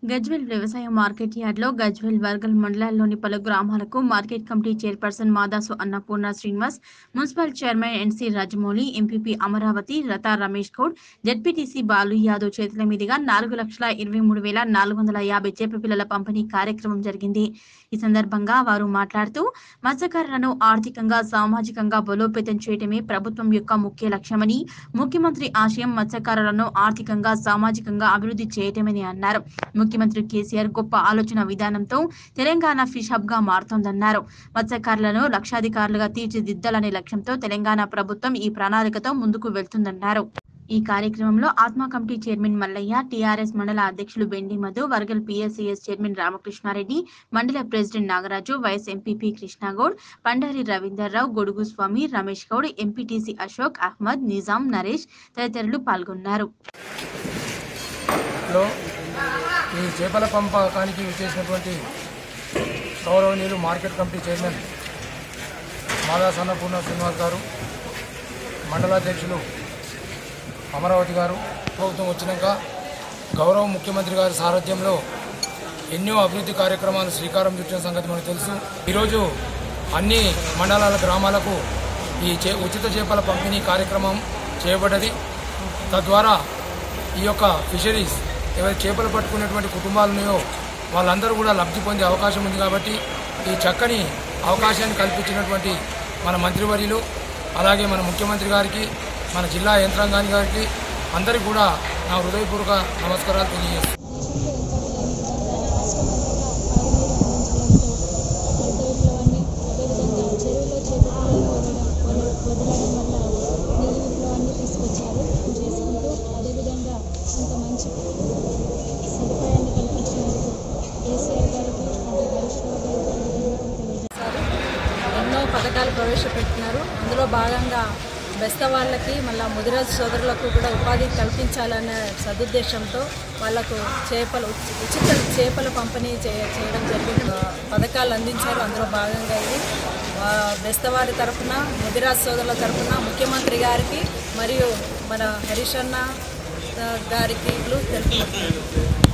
గజ్వెల్ వ్యవసాయ మార్కెట్ యార్డ్లో గజ్వెల్ వర్గల్ మండలాల్లోని పలు గ్రామాలకు market committee chairperson Madasu Annapurna Srinivas municipal chairman NC Rajamouli MPP Amaravati Ratha Ramesh Goud ZPTC Balu Yadav చేతుల మీదుగా నాలుగు లక్షల ఇరవై మూడు వేల నాలుగు వందల యాభై చేప పిల్లల పంపిణీ కార్యక్రమం జరిగింది ఈ సందర్భంగా వారు మాట్లాడుతూ మత్స్యకారులను ఆర్థికంగా సామాజికంగా బలోపేతం చేయడమే ప్రభుత్వం యొక్క ముఖ్య లక్ష్యమని ముఖ్యమంత్రి ఆశయం మత్స్యకారులను ఆర్థికంగా సామాజికంగా అభివృద్ధి చేయటమని అన్నారు ముఖ్యమంత్రి కేసీఆర్ గొప్ప ఆలోచన విధానంతో తెలంగాణ ఫిష్ హబ్ గా మారుతోందన్నారు మత్స్యకారులను లక్షాధికారులుగా తీర్చిదిద్దాలనే లక్ష్యంతో తెలంగాణ ప్రభుత్వం ఈ ప్రణాళికతో ముందుకు వెళ్తుందన్నారు ఈ కార్యక్రమంలో ఆత్మ కమిటీ చైర్మన్ మల్లయ్య టీఆర్ఎస్ మండల అధ్యక్షులు బెండి మధు వర్గల్ పిఎస్సిఎస్ చైర్మన్ రామకృష్ణారెడ్డి మండల president Nagaraju vice MPP Krishna Goud Pandari Ravinder Rao Godugu Swamy Ramesh Goud MPTC Ashok Ahmed Nizam Naresh తదితరులు పాల్గొన్నారు లో ఈ చేపల పంపకానికి విచ్చేసినటువంటి గౌరవనీయులు మార్కెట్ కమిటీ చైర్మన్ మాదా సన్నపూర్ణ శ్రీనివాస్ గారు మండలాధ్యక్షులు అమరావతి గారు ప్రభుత్వం వచ్చినాక గౌరవ ముఖ్యమంత్రి గారి సారథ్యంలో ఎన్నో అభివృద్ధి కార్యక్రమాలు శ్రీకారం చుట్టిన సంగతి మనకు తెలుసు ఈరోజు అన్ని మండలాల గ్రామాలకు ఈ చే ఉచిత చేపల పంపిణీ కార్యక్రమం చేయబడ్డది తద్వారా ఈ యొక్క ఫిషరీస్ ఎవరైతే చేపలు పట్టుకునేటువంటి కుటుంబాలు ఉన్నాయో వాళ్ళందరూ కూడా లబ్ధి పొందే అవకాశం ఉంది కాబట్టి ఈ చక్కని అవకాశాన్ని కల్పించినటువంటి మన మంత్రివర్యులు అలాగే మన ముఖ్యమంత్రి గారికి మన జిల్లా యంత్రాంగానికి గారికి అందరికీ కూడా నా హృదయపూర్వక నమస్కారాలు తెలియజేస్తున్నాను అర్థవిప్లవాన్ని అదేవిధంగా చెరువులో చేపట్టలను వదలడం వదలడం వల్ల నీటి విప్లవాన్ని తీసుకొచ్చారు చేసుకుంటూ అదేవిధంగా అంత మంచి సదుపాయాన్ని కల్పించినందుకు కేసీఆర్ గారికి అంటే హరీష్ రావు గారికి కృతజ్ఞతలు తెలియజేస్తారు ఎన్నో పథకాలు ప్రవేశపెట్టినారు అందులో భాగంగా బెస్త వాళ్ళకి మళ్ళా ముదిరాజు సోదరులకు కూడా ఉపాధి కల్పించాలనే సదుద్దేశంతో వాళ్ళకు చేపలు ఉచి- ఉచిత చేపల పంపిణీ చే- చేయడం జరిగింది ఆ, పథకాలు అందించారు అందులో భాగంగా ఇది ఆ, బెస్తవారి తరఫున ముదిరాజు సోదరుల తరఫున ముఖ్యమంత్రి గారికి మరియు మన హరీష్ అన్న ఆ, గారికి తెలుపుతున్నాను